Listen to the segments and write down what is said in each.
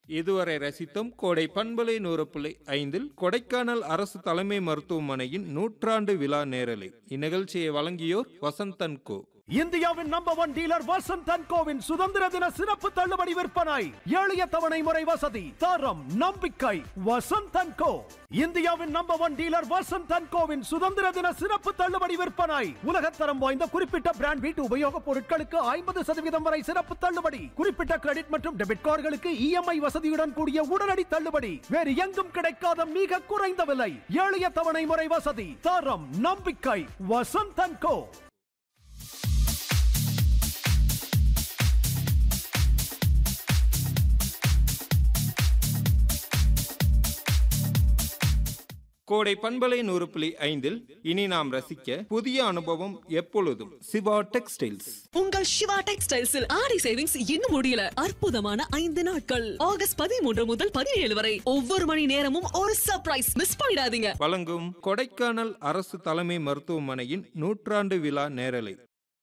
இதுவரை ரசித்தோம் கோடை பண்பலை நூறு புள்ளி ஐந்தில் கொடைக்கானல் அரசு தலைமை மருத்துவமனையின் நூற்றாண்டு விழா நேரலை இந்நிகழ்ச்சியை வழங்கியோர் வசந்தன் கோ இந்தியாவின் number one dealer Vasanth and கோவின் சுதந்திர தின சிறப்பு தள்ளுபடி விற்பனை எளிய தவணை முறை வசதி தரம் நம்பிக்கை வசந்த் அண்ட் கோ இந்தியாவின் number one dealer Vasanth and கோவின் சுதந்திர தின சிறப்பு தள்ளுபடி விற்பனை உலகத்தரம் வாய்ந்த குறிப்பிட்ட பிராண்ட் வீட்டு உபயோகப் பொருட்களுக்கு ஐம்பது சதவீதம் வரை சிறப்பு தள்ளுபடி குறிப்பிட்ட கிரெடிட் மற்றும் டெபிட் கார்டுகளுக்கு இஎம்ஐ வசதியுடன் கூடிய உடனடி தள்ளுபடி வேறு எங்கும் கிடைக்காத மிக குறைந்த விலை எளிய தவணை முறை வசதி தரம் நம்பிக்கை வசந்த் அண்ட் கோ கோடை பண்பலை நூறு புள்ளி ஐந்தில் இனி நாம் ரசிக்க புதிய அனுபவம் எப்பொழுதும் சிவா டெக்ஸ்டைல்ஸ் உங்கள் சிவா டெக்ஸ்டைல்ஸில் ஆடி சேவிங்ஸ் இன்னும் முடியல அற்புதமான ஐந்து நாட்கள் ஆகஸ்ட் பதிமூன்று முதல் பதினேழு வரை ஒவ்வொரு மணி நேரமும் ஒரு சர்ப்ரைஸ் மிஸ் பண்ணிடாதீங்க வழங்கும் கொடைக்கானல் அரசு தலைமை மருத்துவமனையின் நூற்றாண்டு விழா நேரலை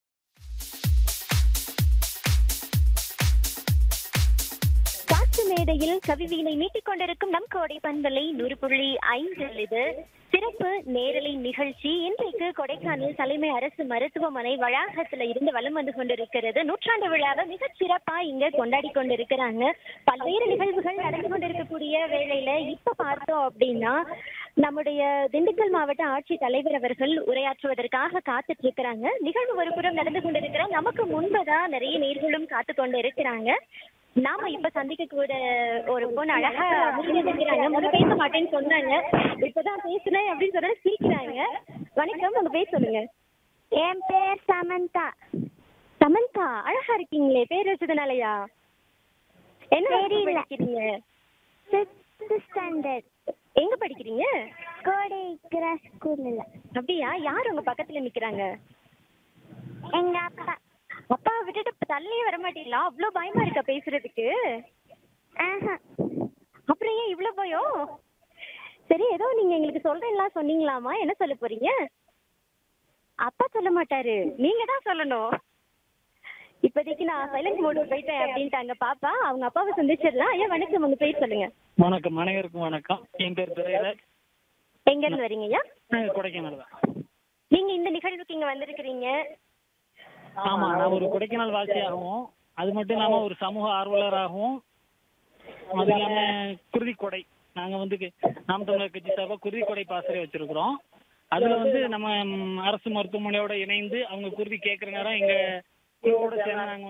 காற்று மேடையில் கவிவீனை மீட்டிக் கொண்டிருக்கும் நம் கோடை பண்பலை நூறு புள்ளி ஐந்து இது சிறப்பு நேரலை நிகழ்ச்சி இன்றைக்கு கொடைக்கானல் தலைமை அரசு மருத்துவமனை வளாகத்துல இருந்து வலம் வந்து கொண்டிருக்கிறது நூற்றாண்டு விழாவை மிகச் சிறப்பா இங்க கொண்டாடி கொண்டிருக்கிறாங்க பல்வேறு நிகழ்வுகள் நடந்து கொண்டிருக்கக்கூடிய வேளையில இப்ப பார்த்தோம் அப்படின்னா நம்முடைய திண்டுக்கல் மாவட்ட ஆட்சித் தலைவர் அவர்கள் உரையாற்றுவதற்காக காத்துட்டு இருக்கிறாங்க நிகழ்வு ஒரு புறம் நடந்து கொண்டிருக்கிற நமக்கு முன்பதான் நிறைய நேர்களும் காத்து கொண்டு இருக்கிறாங்க நாம இப்ப சந்திக்க கூட ஒரு பொண்ணு அழகா இருக்கிறாங்க முதல்ல பேச மாட்டேன்னு சொன்னாங்க இப்பதான் பேசுனேன் அப்படின்னு சொன்னா சிரிக்கிறாங்க வணக்கம் உங்க பேர் சொல்லுங்க என் பேர் சமந்தா சமந்தா அழகா இருக்கீங்களே பேர் வச்சதுனாலயா என்ன வகுப்பு படிக்கிறீங்க ஃபிஃப்த் ஸ்டாண்டர்ட் எங்க படிக்கிறீங்க கோடை கிராஸ் ஸ்கூலில் அப்படியா யார் உங்க பக்கத்துல நிக்கிறாங்க எங்க அப்பா அப்பா விட்டுட்டு தள்ளியே வர மாட்டீங்களா அவ்வளோ பயமா இருக்கா பேசுறதுக்கு ஆஹா அப்புறம் ஏன் இவ்வளோ பயம் சரி ஏதோ நீங்க எங்களுக்கு சொல்றேன்லாம் சொன்னீங்களாமா என்ன சொல்ல போறீங்க அப்பா சொல்ல மாட்டாரு நீங்க தான் சொல்லணும் இப்போதைக்கு நான் சைலண்ட் மோடு போயிட்டேன் அப்படின்ட்டாங்க பாப்பா அவங்க அப்பாவை சந்திச்சிடலாம் ஐயா வணக்கம் உங்க பேர் சொல்லுங்க வணக்கம் அனைவருக்கும் வணக்கம் என் பேர் துரைராஜ் எங்க இருந்து வரீங்க ஐயா நாங்கள் கொடைக்கானல் தான் நீங்க இந்த நிகழ்வுக்கு இங்க வந்திருக்கிறீங்க ஆமா நான் ஒரு கொடைக்கானல் வாசியாகவும் அது மட்டும் இல்லாம ஒரு சமூக ஆர்வலராகவும் அது இல்லாம குருதி கொடை நாங்க வந்து கு- நாம் தமிழர் கட்சி சார்பாக குருதி கொடை பாசறை வச்சிருக்கிறோம் அதுல வந்து நம்ம ம், அரசு மருத்துவமனையோட இணைந்து அவங்க குருதி கேட்குற நேரம் எங்க குழுவோட சேர்ந்து நாங்க